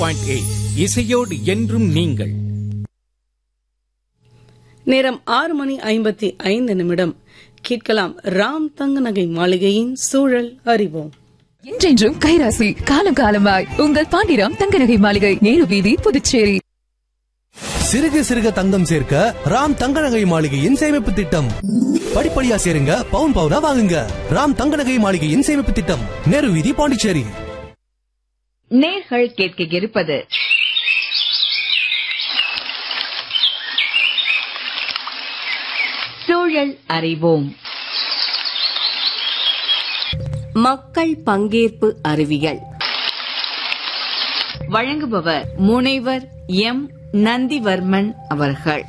point eight இசையோடு என்றும் நீங்கள் நேரம் ஆறு மணி ஐம்பத்தி ஐந்து நிமிடம் கேட்கலாம் ராம் தங்க நகை மாளிகையின் சூழல் அறிவோம் என்றென்றும் கைராசி காலம் காலமாய் உங்கள் பாண்டிராம் தங்க நகை மாளிகை நேரு வீதி புதுச்சேரி சிறுக சிறுக தங்கம் சேர்க்க ராம் தங்க நகை மாளிகையின் சேமிப்பு திட்டம் படிப்படியா சேருங்க பவுன் பவுனா வாங்குங்க ராம் தங்க நகை மாளிகையின் சேமிப்பு திட்டம் நேரு வீதி பாண்டிச்சேரி நேர்கள் கேட்க இருப்பது சூழல் அறிவோம் மக்கள் பங்கேற்பு அறிவியல் வழங்குபவர் முனைவர் எம் நந்திவர்மன் அவர்கள்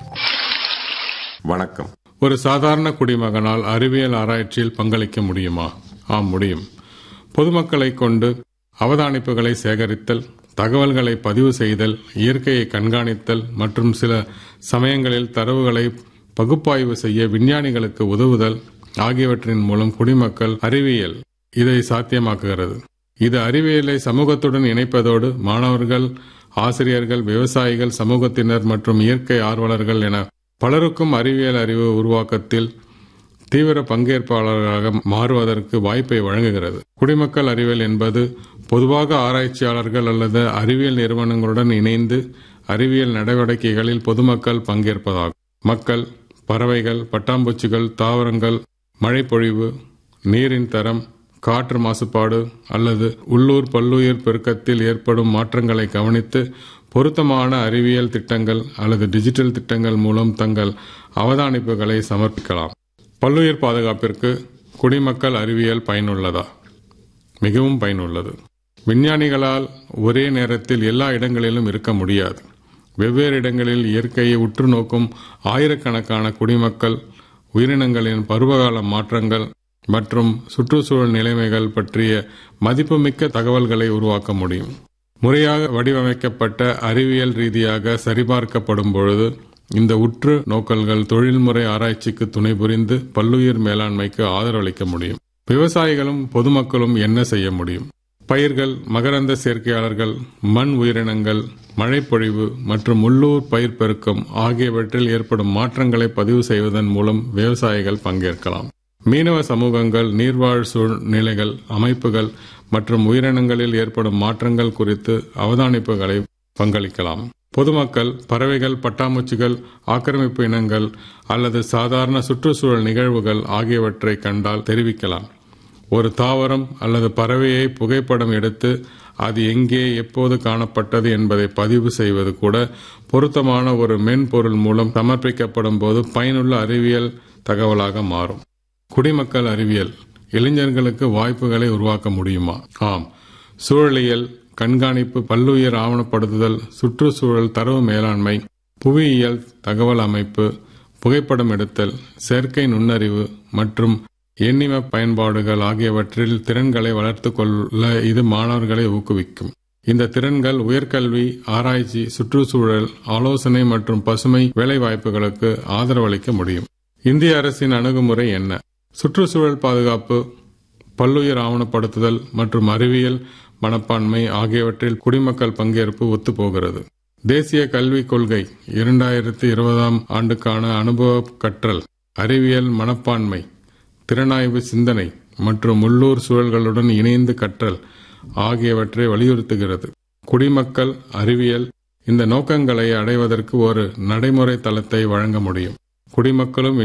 வணக்கம் ஒரு சாதாரண குடிமகனால் அறிவியல் ஆராய்ச்சியில் பங்களிக்க முடியுமா ஆம் முடியும் பொதுமக்களை கொண்டு அவதானிப்புகளை சேகரித்தல் தகவல்களை பதிவு செய்தல் இயற்கையை கண்காணித்தல் மற்றும் சில சமயங்களில் தரவுகளை பகுப்பாய்வு செய்ய விஞ்ஞானிகளுக்கு உதவுதல் ஆகியவற்றின் மூலம் குடிமக்கள் அறிவியல் இதை சாத்தியமாக்குகிறது இது அறிவியலை சமூகத்துடன் இணைப்பதோடு மாணவர்கள் ஆசிரியர்கள் விவசாயிகள் சமூகத்தினர் மற்றும் இயற்கை ஆர்வலர்கள் என பலருக்கும் அறிவியல் அறிவு உருவாக்கத்தில் தீவிர பங்கேற்பாளர்களாக மாறுவதற்கு வாய்ப்பை வழங்குகிறது குடிமக்கள் அறிவியல் என்பது பொதுவாக ஆராய்ச்சியாளர்கள் அல்லது அறிவியல் நிறுவனங்களுடன் இணைந்து அறிவியல் நடவடிக்கைகளில் பொதுமக்கள் பங்கேற்பதாகும் மக்கள் பறவைகள் பட்டாம்பூச்சிகள் தாவரங்கள் மழைப்பொழிவு நீரின் தரம் காற்று மாசுபாடு அல்லது உள்ளூர் பல்லுயிர் பெருக்கத்தில் ஏற்படும் மாற்றங்களை கவனித்து பொருத்தமான அறிவியல் திட்டங்கள் அல்லது டிஜிட்டல் திட்டங்கள் மூலம் தங்கள் அவதானிப்புகளை சமர்ப்பிக்கலாம் பல்லுயிர் பாதுகாப்பிற்கு குடிமக்கள் அறிவியல் பயனுள்ளதா மிகவும் பயனுள்ளது விஞ்ஞானிகளால் ஒரே நேரத்தில் எல்லா இடங்களிலும் இருக்க முடியாது வெவ்வேறு இடங்களில் இயற்கையை உற்று நோக்கும் ஆயிரக்கணக்கான குடிமக்கள் உயிரினங்களின் பருவகால மாற்றங்கள் மற்றும் சுற்றுச்சூழல் நிலைமைகள் பற்றிய மதிப்புமிக்க தகவல்களை உருவாக்க முடியும் முறையாக வடிவமைக்கப்பட்ட அறிவியல் ரீதியாக சரிபார்க்கப்படும் பொழுது இந்த உற்று நோக்கல்கள் தொழில்முறை ஆராய்ச்சிக்கு துணை புரிந்து பல்லுயிர் மேலாண்மைக்கு ஆதரவளிக்க முடியும் விவசாயிகளும் பொதுமக்களும் என்ன செய்ய முடியும் பயிர்கள் மகரந்த சேர்க்கையாளர்கள் மண் உயிரினங்கள் மழைப்பொழிவு மற்றும் உள்ளூர் பயிர் பெருக்கம் ஆகியவற்றில் ஏற்படும் மாற்றங்களை பதிவு செய்வதன் மூலம் விவசாயிகள் பங்கேற்கலாம் மீனவ சமூகங்கள் நீர்வாழ் சூழ்நிலைகள் அமைப்புகள் மற்றும் உயிரினங்களில் ஏற்படும் மாற்றங்கள் குறித்து அவதானிப்புகளை பங்களிக்கலாம் பொதுமக்கள் பறவைகள் பட்டாம்பூச்சிகள் ஆக்கிரமிப்பு இனங்கள் அல்லது சாதாரண சுற்றுச்சூழல் நிகழ்வுகள் ஆகியவற்றை கண்டால் தெரிவிக்கலாம் ஒரு தாவரம் அல்லது பறவையை புகைப்படம் எடுத்து அது எங்கே எப்போது காணப்பட்டது என்பதை பதிவு செய்வது கூட பொருத்தமான ஒரு மென்பொருள் மூலம் சமர்ப்பிக்கப்படும் போது பயனுள்ள அறிவியல் தகவலாக மாறும் குடிமக்கள் அறிவியல் இளைஞர்களுக்கு வாய்ப்புகளை உருவாக்க முடியுமா ஆம் சூழலியல் கண்காணிப்பு பல்லுயிர் ஆவணப்படுத்துதல் சுற்றுச்சூழல் தரவு மேலாண்மை புவியியல் தகவல் அமைப்பு புகைப்படம் எடுத்தல் செயற்கை நுண்ணறிவு மற்றும் எண்ணிம பயன்பாடுகள் ஆகியவற்றில் திறன்களை வளர்த்துக் கொள்ள இது மாணவர்களை ஊக்குவிக்கும் இந்த திறன்கள் உயர்கல்வி ஆராய்ச்சி சுற்றுச்சூழல் ஆலோசனை மற்றும் பசுமை வேலைவாய்ப்புகளுக்கு ஆதரவளிக்க முடியும் இந்திய அரசின் அணுகுமுறை என்ன சுற்றுச்சூழல் பாதுகாப்பு பல்லுயிர் ஆவணப்படுத்துதல் மற்றும் அறிவியல் மனப்பான்மை ஆகியவற்றில் குடிமக்கள் பங்கேற்பு ஒத்துப்போகிறது தேசிய கல்விக் கொள்கை இரண்டாயிரத்தி இருபதாம் ஆண்டுக்கான அனுபவ கற்றல் அறிவியல் மனப்பான்மை திறனாய்வு சிந்தனை மற்றும் உள்ளூர் சூழல்களுடன் இணைந்து கற்றல் ஆகியவற்றை வலியுறுத்துகிறது குடிமக்கள் அறிவியல் இந்த நோக்கங்களை அடைவதற்கு ஒரு நடைமுறை தளத்தை வழங்க முடியும் குடிமக்களும்